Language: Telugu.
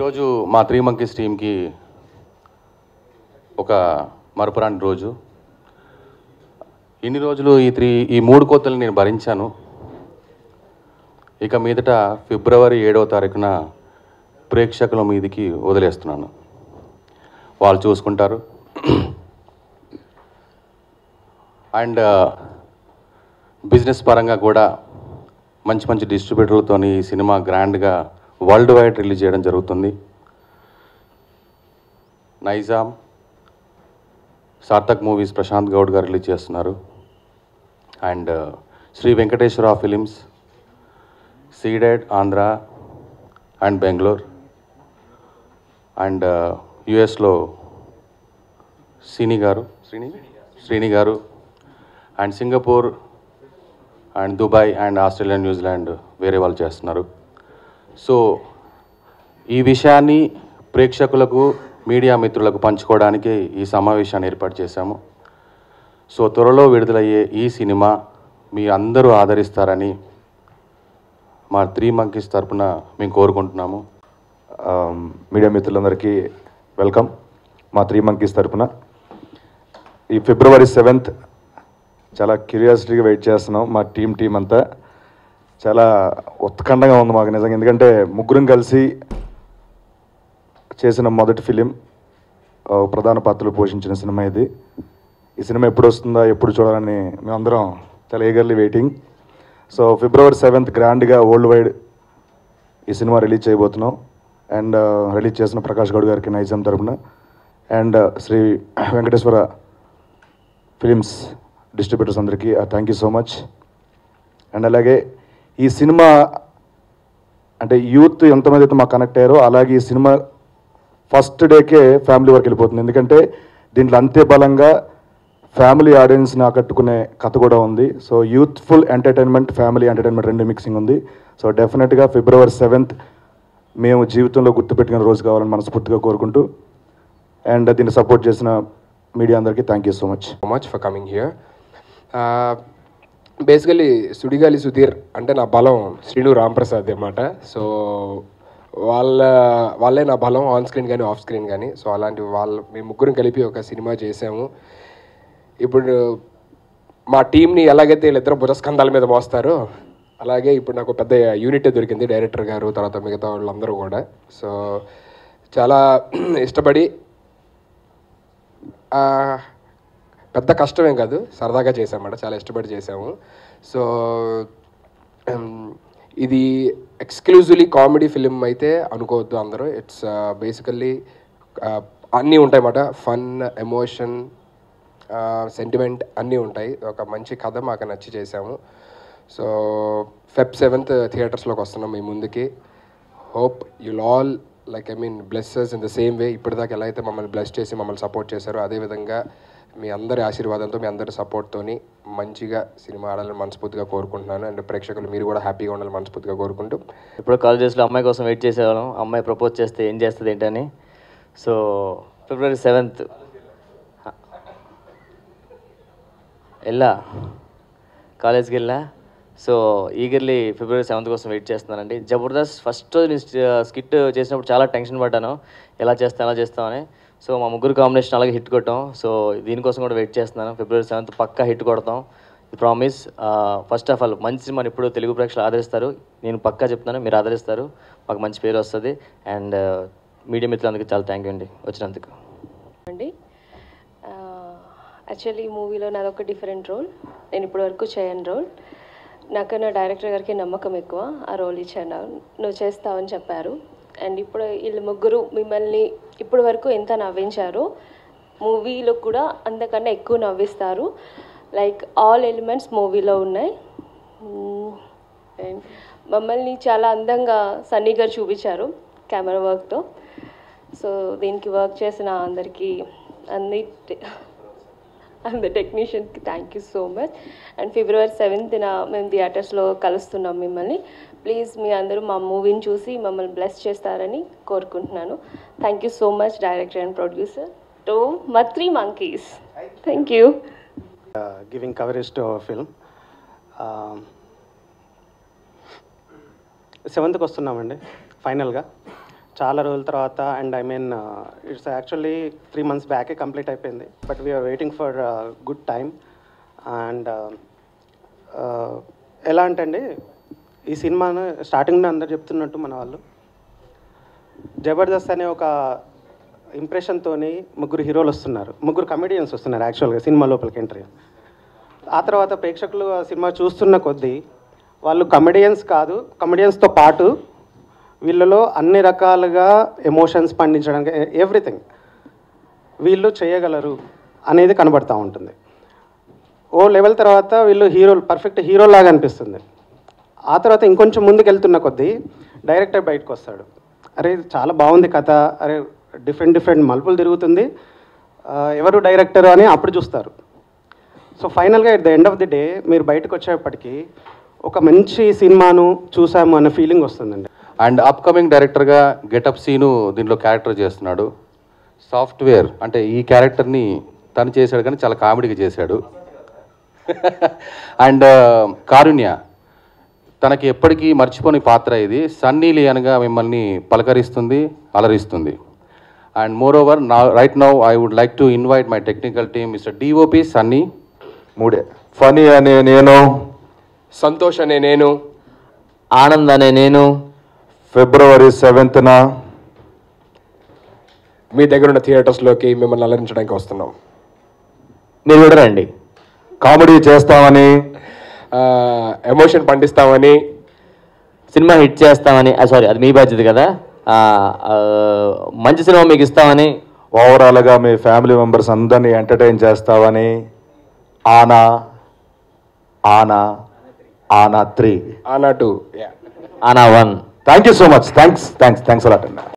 ఈరోజు మా త్రీ మంకీస్ టీంకి ఒక మరపురాని రోజు ఇన్ని రోజులు ఈ త్రీ ఈ మూడు కోతలు నేను భరించాను ఇక మీదట ఫిబ్రవరి ఏడవ తారీఖున ప్రేక్షకుల మీదికి వదిలేస్తున్నాను వాళ్ళు చూసుకుంటారు అండ్ బిజినెస్ పరంగా కూడా మంచి మంచి డిస్ట్రిబ్యూటర్లతో ఈ సినిమా గ్రాండ్గా వరల్డ్ వైడ్ రిలీజ్ చేయడం జరుగుతుంది నైజాం సార్థక్ మూవీస్ ప్రశాంత్ గౌడ్ గారు రిలీజ్ చేస్తున్నారు and Sri Venkateswara films Ceded Andhra and Bengaluru and యుఎస్లో Srini garu Srini Srini garu and Singapore and Dubai and Australia New Zealand వేరే వాళ్ళు చేస్తున్నారు సో ఈ విషయాన్ని ప్రేక్షకులకు మీడియా మిత్రులకు పంచుకోవడానికి ఈ సమావేశాన్ని ఏర్పాటు చేశాము సో త్వరలో విడుదలయ్యే ఈ సినిమా మీ అందరూ ఆదరిస్తారని మా త్రీ మంకీస్ తరపున మేము కోరుకుంటున్నాము మీడియా మిత్రులందరికీ వెల్కమ్ మా త్రీ మంకీస్ తరపున ఈ ఫిబ్రవరి సెవెంత్ చాలా క్యూరియాసిటీగా వెయిట్ చేస్తున్నాం మా టీం టీం అంతా చాలా ఉత్కంఠంగా ఉంది మాకు నిజంగా ఎందుకంటే ముగ్గురం కలిసి చేసిన మొదటి ఫిలిం ఆ, ప్రధాన పాత్రలు పోషించిన సినిమా ఇది ఈ సినిమా ఎప్పుడు వస్తుందా ఎప్పుడు చూడాలని మేమందరం చాలా eagerly waiting so February seventh గ్రాండ్గా వరల్డ్ వైడ్ ఈ సినిమా రిలీజ్ చేయబోతున్నాం అండ్ రిలీజ్ చేసిన ప్రకాష్ గౌడ్ గారికి నైజాం తరపున and Sri Venkateswara films distributors అందరికీ thank you so much and అలాగే ఈ సినిమా అంటే యూత్ ఎంతమంది అయితే మాకు కనెక్ట్ అయ్యారో అలాగే ఈ సినిమా ఫస్ట్ డేకే ఫ్యామిలీ వరకు వెళ్ళిపోతుంది ఎందుకంటే దీంట్లో అంతే బలంగా ఫ్యామిలీ ఆడియన్స్ని ఆకట్టుకునే కథ కూడా ఉంది so youthful entertainment family entertainment రెండు మిక్సింగ్ ఉంది సో డెఫినెట్గా ఫిబ్రవరి సెవెంత్ మేము జీవితంలో గుర్తుపెట్టుకునే రోజు కావాలని మనస్ఫూర్తిగా కోరుకుంటూ అండ్ దీన్ని సపోర్ట్ చేసిన మీడియా అందరికీ thank you so much so much for coming here basically Sudigali Sudheer అంటే నా బలం శ్రీను రాంప్రసాద్ అన్నమాట సో వాళ్ళ వాళ్ళే నా బలం ఆన్ స్క్రీన్ కానీ ఆఫ్ స్క్రీన్ కానీ సో అలాంటి వాళ్ళ మేము ముగ్గురం కలిపి ఒక సినిమా చేసాము ఇప్పుడు మా టీంని ఎలాగైతే వీళ్ళిద్దరు భుజస్కంధాల మీద మోస్తారో అలాగే ఇప్పుడు నాకు పెద్ద యూనిట్ దొరికింది డైరెక్టర్ గారు తర్వాత మిగతా వాళ్ళందరూ కూడా సో చాలా ఇష్టపడి ఆ, పెద్ద కష్టమేం కాదు సరదాగా చేసామన్నమాట చాలా ఇష్టపడి చేసాము సో ఉమ్, ఇది ఎక్స్క్లూజివ్లీ కామెడీ ఫిలిం అయితే అనుకోవద్దు అందరూ ఇట్స్ బేసికల్లీ అన్నీ ఉంటాయి అన్నమాట ఫన్ ఎమోషన్ సెంటిమెంట్ అన్నీ ఉంటాయి ఒక మంచి కథ మాకు నచ్చి చేసాము సో ఫెబ్ సెవెంత్ థియేటర్స్లోకి వస్తున్నాం మీ ముందుకి hope you'll all like I mean blesses in the same way ఇప్పటిదాకా ఎలా అయితే మమ్మల్ని బ్లెస్ చేసి మమ్మల్ని సపోర్ట్ చేశారో అదేవిధంగా మీ అందరి ఆశీర్వాదంతో మీ అందరి సపోర్ట్తోని మంచిగా సినిమా ఆడాలని మనస్ఫూర్తిగా కోరుకుంటున్నాను అండ్ ప్రేక్షకులు మీరు కూడా హ్యాపీగా ఉండాలని మనస్ఫూర్తిగా కోరుకుంటూ ఇప్పుడు కాలేజెస్లో అమ్మాయి కోసం వెయిట్ చేసేవాళ్ళం అమ్మాయి ప్రపోజ్ చేస్తే ఏం చేస్తుంది ఏంటని సో ఫిబ్రవరి సెవెంత్ వెళ్ళా కాలేజ్కి వెళ్ళా సో ఈగర్లీ ఫిబ్రవరి సెవెంత్ కోసం వెయిట్ చేస్తున్నానండి జబర్దస్త్ ఫస్ట్ నేను స్కిట్ చేసినప్పుడు చాలా టెన్షన్ పడ్డాను ఎలా చేస్తాను ఎలా చేస్తామని సో మా ముగ్గురు కాంబినేషన్ అలాగే హిట్ కొట్టాం సో దీనికోసం కూడా వెయిట్ చేస్తున్నాను ఫిబ్రవరి సెవెంత్ పక్కా హిట్ కొడతాం ప్రామిస్ ఫస్ట్ ఆఫ్ ఆల్ మంచి సినిమాని ఇప్పుడు తెలుగు ప్రేక్షకులు ఆదరిస్తారు నేను పక్కా చెప్తున్నాను మీరు ఆదరిస్తారు మాకు మంచి పేరు వస్తుంది అండ్ మీడియా మిత్రులందరికీ చాలా థ్యాంక్ యూ అండి వచ్చినందుకు అండి యాక్చువల్లీ ఈ మూవీలో నాది ఒక డిఫరెంట్ రోల్ నేను ఇప్పటి వరకు చేయని రోల్ నాకన్నా డైరెక్టర్ గారికి నమ్మకం ఎక్కువ ఆ రోల్ ఇచ్చాను నువ్వు చేస్తావని చెప్పారు అండ్ ఇప్పుడు వీళ్ళు ముగ్గురు మిమ్మల్ని ఇప్పటి వరకు ఎంత నవ్వించారో మూవీలో కూడా అంతకన్నా ఎక్కువ నవ్విస్తారు లైక్ ఆల్ ఎలిమెంట్స్ మూవీలో ఉన్నాయి అండ్ మమ్మల్ని చాలా అందంగా సన్నీ గారు చూపించారు కెమెరా వర్క్తో సో దీనికి వర్క్ చేసిన అందరికీ అన్ని అండ్ టెక్నీషియన్కి thank you so much and February సెవెంత్న మేము థియేటర్స్లో కలుస్తున్నాం మిమ్మల్ని ప్లీజ్ మీ అందరూ మా మూవీని చూసి మమ్మల్ని బ్లెస్ చేస్తారని కోరుకుంటున్నాను thank you so much director and producer to మత్రి Monkeys thank you uh, giving coverage to our film. సెవెంత్కి వస్తున్నామండి ఫైనల్గా చాలా రోజుల తర్వాత and I mean it's actually three months బ్యాకే కంప్లీట్ అయిపోయింది but we're waiting for good time and ఎలా అంటే అండి ఈ సినిమాను స్టార్టింగ్లో అందరు చెప్తున్నట్టు మన వాళ్ళు జబర్దస్త్ అనే ఒక ఇంప్రెషన్తో ముగ్గురు హీరోలు వస్తున్నారు ముగ్గురు కమెడియన్స్ వస్తున్నారు యాక్చువల్గా సినిమా లోపలికి ఎంట్రీ ఆ తర్వాత ప్రేక్షకులు ఆ సినిమా చూస్తున్న కొద్దీ వాళ్ళు కమెడియన్స్ కాదు కమెడియన్స్తో పాటు వీళ్ళలో అన్ని రకాలుగా ఎమోషన్స్ పండించడానికి ఎవ్రీథింగ్ వీళ్ళు చేయగలరు అనేది కనబడతా ఉంటుంది ఓ లెవెల్ తర్వాత వీళ్ళు హీరోలు పర్ఫెక్ట్ హీరో లాగా అనిపిస్తుంది ఆ తర్వాత ఇంకొంచెం ముందుకు వెళ్తున్న కొద్దీ డైరెక్టర్ బయటకు వస్తాడు అరే ఇది చాలా బాగుంది కథ అరే డిఫరెంట్ డిఫరెంట్ మలుపులు తిరుగుతుంది ఆ, ఎవరు డైరెక్టర్ అని అప్పుడు చూస్తారు సో ఫైనల్గా at the end of the day మీరు బయటకు వచ్చేప్పటికి ఒక మంచి సినిమాను చూసాము అన్న ఫీలింగ్ వస్తుందండి అండ్ అప్కమింగ్ డైరెక్టర్గా గెటప్ సీను దీంట్లో క్యారెక్టర్ చేస్తున్నాడు సాఫ్ట్వేర్ అంటే ఈ క్యారెక్టర్ని తను చేశాడు కానీ చాలా కామెడీగా చేశాడు అండ్ కారుణ్య తనకి ఎప్పటికీ మర్చిపోని పాత్ర ఇది సన్నీ లియన్గా మిమ్మల్ని పలకరిస్తుంది అలరిస్తుంది అండ్ మోర్ ఓవర్ నా right now I would like to invite my technical team mister DOP Sunny మూడే ఫనీ అనే నేను సంతోష్ అనే నేను ఆనంద్ అనే నేను ఫిబ్రవరి సెవెంత్న మీ దగ్గర ఉన్న థియేటర్స్లోకి మిమ్మల్ని అలరించడానికి వస్తున్నాం మీరు కూడా రండి కామెడీ చేస్తామని ఎమోషన్ పండిస్తామని సినిమా హిట్ చేస్తామని సారీ అది మీ బాధ్యత కదా ఆ, ఆ, మంచి సినిమా మీకు ఇస్తామని ఓవరాల్గా మీ ఫ్యామిలీ మెంబర్స్ అందరినీ ఎంటర్టైన్ చేస్తామని ఆనా ఆనా ఆనా త్రీ ఆనాటు ఆనా one thank you so much thanks thanks thanks a lot అన్న